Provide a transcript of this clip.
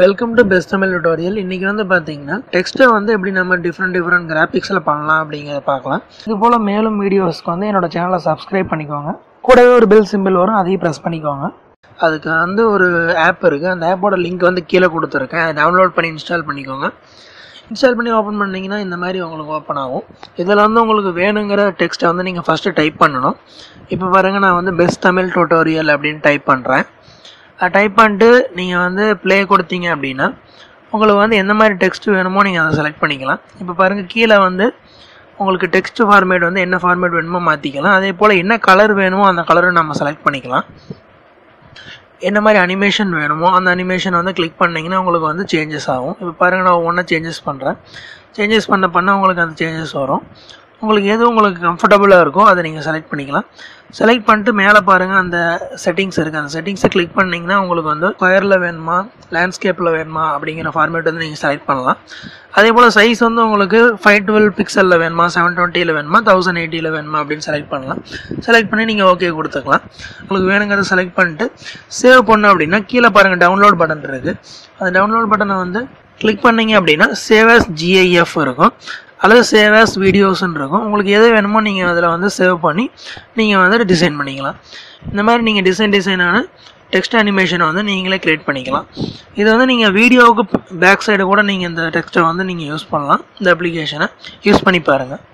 welcome to best Tamil tutorial இன்றைக்கி வந்து பார்த்தீங்கன்னா டெக்ஸ்ட்டை வந்து எப்படி நம்ம டிஃப்ரெண்ட் டிஃப்ரெண்ட் கிராஃபிக்ஸில் பண்ணலாம் அப்படிங்கிறத பார்க்கலாம் இது போல் மேலும் வீடியோஸ்க்கு வந்து என்னோட சேனலை சப்ஸ்கிரைப் பண்ணிக்கோங்க கூடவே ஒரு பெல் சிம்பிள் வரும் அதையும் ப்ரெஸ் பண்ணிக்கோங்க அதுக்கு வந்து ஒரு ஆப் இருக்குது அந்த ஆப்போட லிங்க் வந்து கீழே கொடுத்துருக்கேன் அதை டவுன்லோட் பண்ணி இன்ஸ்டால் பண்ணிக்கோங்க இன்ஸ்டால் பண்ணி ஓப்பன் பண்ணிங்கன்னா இந்த மாதிரி உங்களுக்கு ஓப்பன் ஆகும் இதில் வந்து உங்களுக்கு வேணுங்கிற டெக்ஸ்ட்டை வந்து நீங்கள் ஃபஸ்ட்டு டைப் பண்ணணும் இப்போ பாருங்கள் நான் வந்து பெஸ்ட் தமிழ் டுட்டோரியல் அப்படின்னு டைப் பண்ணுறேன் டைப் பண்ணிட்டு நீங்கள் வந்து ப்ளே கொடுத்தீங்க அப்படின்னா உங்களுக்கு வந்து எந்த மாதிரி டெக்ஸ்ட் வேணுமோ நீங்கள் அதை செலக்ட் பண்ணிக்கலாம் இப்போ பாருங்கள் கீழே வந்து உங்களுக்கு டெக்ஸ்ட் ஃபார்மேட் வந்து என்ன ஃபார்மேட் வேணுமோ மாற்றிக்கலாம் அதே போல் என்ன கலர் வேணுமோ அந்த கலரை நம்ம செலக்ட் பண்ணிக்கலாம் என்ன மாதிரி அனிமேஷன் வேணுமோ அந்த அனிமேஷன் வந்து கிளிக் பண்ணிங்கன்னா உங்களுக்கு வந்து சேஞ்சஸ் ஆகும் இப்போ பாருங்கள் நான் ஒவ்வொன்றா சேஞ்சஸ் பண்ணுறேன் சேஞ்சஸ் பண்ண பண்ண உங்களுக்கு அந்த சேஞ்சஸ் வரும் உங்களுக்கு எது உங்களுக்கு கம்ஃபர்டபுளாக இருக்கோ அதை நீங்கள் செலக்ட் பண்ணிக்கலாம் செலக்ட் பண்ணிட்டு மேலே பாருங்கள் அந்த செட்டிங்ஸ் இருக்குது அந்த செட்டிங்ஸை கிளிக் பண்ணிங்கன்னா உங்களுக்கு வந்து ஸ்கொயரில் வேணுமா லேண்ட்ஸ்கேப்பில் வேணுமா அப்படிங்கிற ஃபார்மேட் வந்து நீங்கள் செலக்ட் பண்ணலாம் அதே போல் சைஸ் வந்து உங்களுக்கு ஃபைவ் டுவெல் பிக்சலில் வேணுமா செவன் டுவெண்ட்டியில் வேணுமா தௌசண்ட் எயிட்டியில் வேணுமா அப்படின்னு செலக்ட் பண்ணலாம் செலக்ட் பண்ணி நீங்கள் ஓகே கொடுத்துக்கலாம் உங்களுக்கு வேணுங்கிறத செலக்ட் பண்ணிட்டு சேவ் பண்ணோம் அப்படின்னா கீழே பாருங்கள் டவுன்லோட் பட்டன் இருக்குது அந்த டவுன்லோட் பட்டனை வந்து கிளிக் பண்ணீங்க அப்படின்னா சேவ் as ஜிஐஎஃப் இருக்கும் அல்லது சேவ் as வீடியோஸ்ன்னு இருக்கும் உங்களுக்கு எது வேணுமோ நீங்கள் அதில் வந்து சேவ் பண்ணி நீங்கள் வந்து டிசைன் பண்ணிக்கலாம் இந்த மாதிரி நீங்கள் டிசைன் டிசைனான டெக்ஸ்ட் அனிமேஷனை வந்து நீங்களே க்ரியேட் பண்ணிக்கலாம் இது வந்து நீங்கள் வீடியோவுக்கு பேக் சைடு கூட நீங்கள் இந்த டெக்ஸ்ட்டை வந்து நீங்கள் யூஸ் பண்ணலாம் இந்த அப்ளிகேஷனை யூஸ் பண்ணி பாருங்கள்